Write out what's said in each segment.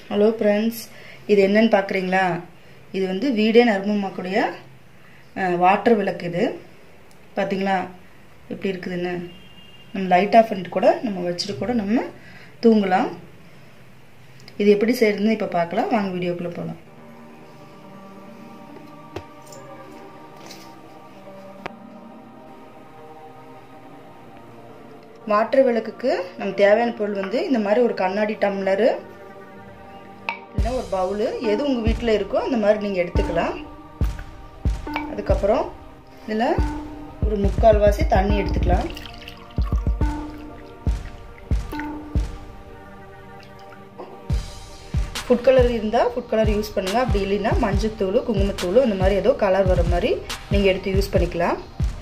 hello friends இது என்னன்னு பார்க்குறீங்களா இது வந்து வீடே நறுமமாக்கூடிய வாட்டர் விளக்கு இது பார்த்தீங்களா எப்படி இருக்குதுன்னு நம்ம லைட் ஆஃப் பண்ணிட்டு கூட நம்ம வச்சுட்டு கூட நம்ம தூங்கலாம் இது எப்படி செய்யறதுன்னு இப்போ பார்க்கலாம் வாங்க வீடியோக்குள்ளே போகலாம் வாட்டர் விளக்குக்கு நம்ம தேவையான பொருள் வந்து இந்த மாதிரி ஒரு கண்ணாடி டம்ளரு இல்லை ஒரு பவுலு எது உங்கள் வீட்டில் இருக்கோ அந்த மாதிரி நீங்கள் எடுத்துக்கலாம் அதுக்கப்புறம் இதில் ஒரு முக்கால்வாசி தண்ணி எடுத்துக்கலாம் ஃபுட் கலர் இருந்தால் ஃபுட் கலர் யூஸ் பண்ணுங்கள் அப்படி இல்லைன்னா மஞ்சத்தூள் குங்குமத்தூள் இந்த மாதிரி ஏதோ கலர் வர மாதிரி நீங்கள் எடுத்து யூஸ் பண்ணிக்கலாம்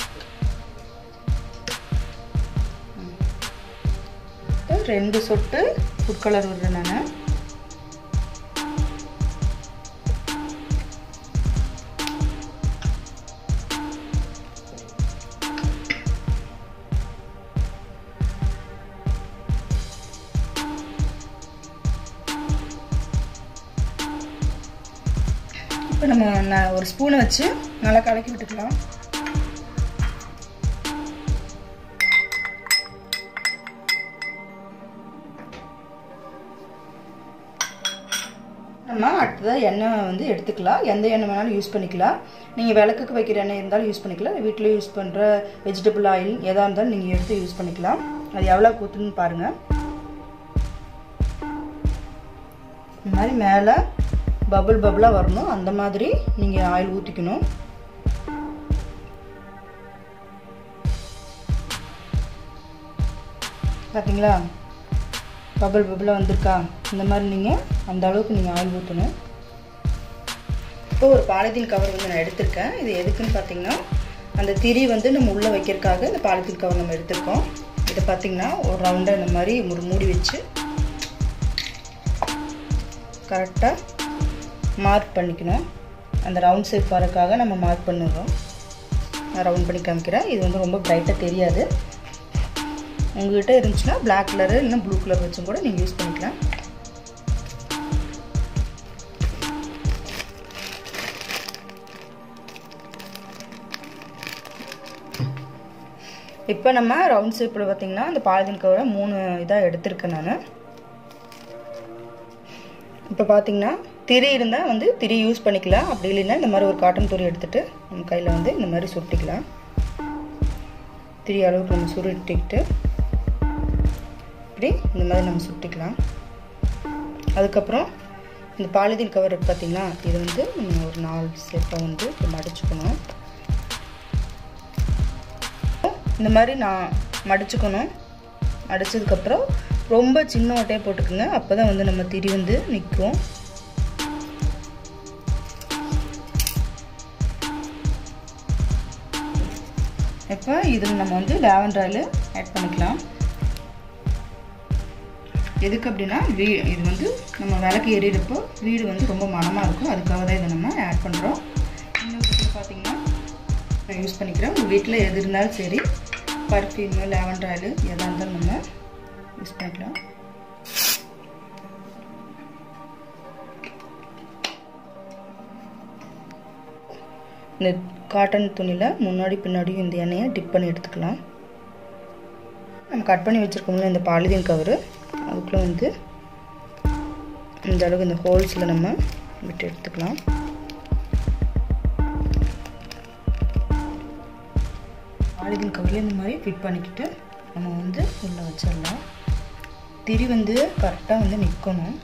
ரெண்டு சொட்டு ஃபுட் கலர் விடுறேன் நான் இப்போ நம்ம நான் ஒரு ஸ்பூனை வச்சு நல்லா கலக்கி விட்டுக்கலாம் நம்ம அடுத்ததாக எண்ணெய் வந்து எடுத்துக்கலாம் எந்த எண்ணெய் வேணாலும் யூஸ் பண்ணிக்கலாம் நீங்கள் விளக்குக்கு வைக்கிற எண்ணெய் இருந்தாலும் யூஸ் பண்ணிக்கலாம் வீட்டில் யூஸ் பண்ணுற வெஜிடபிள் ஆயில் எதாக இருந்தாலும் நீங்கள் எடுத்து யூஸ் பண்ணிக்கலாம் அது எவ்வளோ ஊற்றுன்னு பாருங்கள் இந்த மாதிரி மேலே பபுள் பபுளாக வரணும் அந்த மாதிரி நீங்கள் ஆயில் ஊற்றிக்கணும் பார்த்தீங்களா பபுள் பபுளாக வந்திருக்கா இந்த மாதிரி நீங்கள் அந்த அளவுக்கு நீங்கள் ஆயில் ஊற்றணும் இப்போ ஒரு பாலித்தீன் கவர் வந்து நான் எடுத்திருக்கேன் இது எதுக்குன்னு பார்த்தீங்கன்னா அந்த திரி வந்து நம்ம உள்ளே வைக்கிறதுக்காக இந்த பாலித்தீன் கவர் நம்ம எடுத்திருக்கோம் இதை பார்த்தீங்கன்னா ஒரு ரவுண்டாக இந்த மாதிரி ஒரு மூடி வச்சு கரெக்டாக மார்க் பண்ணிக்கணும் அந்த ரவுண்ட் ஷேப் வரக்காக நம்ம மார்க் பண்ணுறோம் நான் ரவுண்ட் பண்ணி காமிக்கிறேன் இது வந்து ரொம்ப ப்ரைட்டாக தெரியாது உங்கள்கிட்ட இருந்துச்சுன்னா பிளாக் கலரு இல்லைன்னா ப்ளூ கலர் வச்சும் கூட நீங்கள் யூஸ் பண்ணிக்கலாம் இப்போ நம்ம ரவுண்ட் ஷேப்பில் பார்த்தீங்கன்னா அந்த பாலிதீன் கவரை மூணு இதாக எடுத்திருக்கேன் நான் இப்போ பார்த்தீங்கன்னா திரி இருந்தால் வந்து திரி யூஸ் பண்ணிக்கலாம் அப்படி இல்லைன்னா இந்த மாதிரி ஒரு காட்டன் துணி எடுத்துகிட்டு நம்ம கையில் வந்து இந்த மாதிரி சுருட்டிக்கலாம் திரி அளவுக்கு நம்ம சுருட்டிக்கிட்டு இப்படி இந்த மாதிரி நம்ம சுட்டிக்கலாம் அதுக்கப்புறம் இந்த பாலிதீன் கவர் பார்த்தீங்கன்னா இது வந்து நம்ம ஒரு நாலு செட்டை வந்து மடிச்சுக்கணும் இந்த மாதிரி நான் மடிச்சுக்கணும் மடிச்சதுக்கப்புறம் ரொம்ப சின்ன ஓட்டையை போட்டுக்குங்க அப்போ தான் வந்து நம்ம திரி வந்து நிற்கும் இப்போ இதில் நம்ம வந்து லேவண்டர் ஆயில் ஆட் பண்ணிக்கலாம் எதுக்கு அப்படின்னா வீ இது வந்து நம்ம விளக்கு எறிகிறப்போ வீடு வந்து ரொம்ப மனமாக இருக்கும் அதுக்காக தான் இதை நம்ம ஆட் பண்ணுறோம் இன்னும் வீட்டில் பார்த்தீங்கன்னா நான் யூஸ் பண்ணிக்கிறேன் உங்கள் வீட்டில் எது இருந்தாலும் சரி பர்ஃப்யூமு லேவண்டர் ஆயில் எதாக இருந்தாலும் நம்ம யூஸ் பண்ணிக்கலாம் இந்த காட்டன் துணியில் முன்னாடி பின்னாடியும் இந்த எண்ணெயை டிப் பண்ணி எடுத்துக்கலாம் நம்ம கட் பண்ணி வச்சுருக்கோம்ல இந்த பாலிதீன் கவரு அதுக்குள்ளே வந்து இந்த அளவுக்கு இந்த ஹோல்ஸில் நம்ம விட்டு எடுத்துக்கலாம் பாலிதீன் கவரில் இந்த மாதிரி ஃபிட் பண்ணிக்கிட்டு நம்ம வந்து உள்ளே வச்சிடலாம் திரி வந்து கரெக்டாக வந்து நிற்கணும்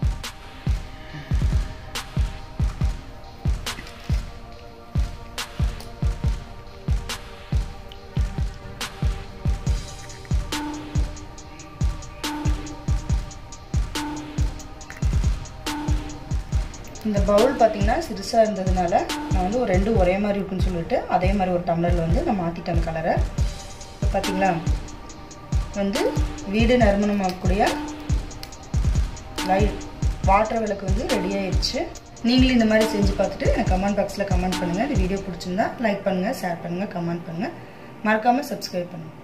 இந்த பவுல் பார்த்தீங்கன்னா சிறுசாக இருந்ததுனால நான் வந்து ஒரு ரெண்டு ஒரே மாதிரி இருக்குன்னு சொல்லிட்டு அதே மாதிரி ஒரு டம்ளரில் வந்து நான் மாற்றிட்டேன் அந்த கலரை இப்போ பார்த்தீங்களா வந்து வீடு நறுமணமாகக்கூடிய லைட் வாட்டர் விளக்கு வந்து ரெடி ஆயிடுச்சு நீங்களும் இந்த மாதிரி செஞ்சு பார்த்துட்டு எனக்கு கமெண்ட் பாக்ஸில் கமெண்ட் பண்ணுங்கள் இந்த வீடியோ பிடிச்சிருந்தா லைக் பண்ணுங்கள் ஷேர் பண்ணுங்கள் கமெண்ட் பண்ணுங்கள் மறக்காமல் சப்ஸ்கிரைப் பண்ணுங்கள்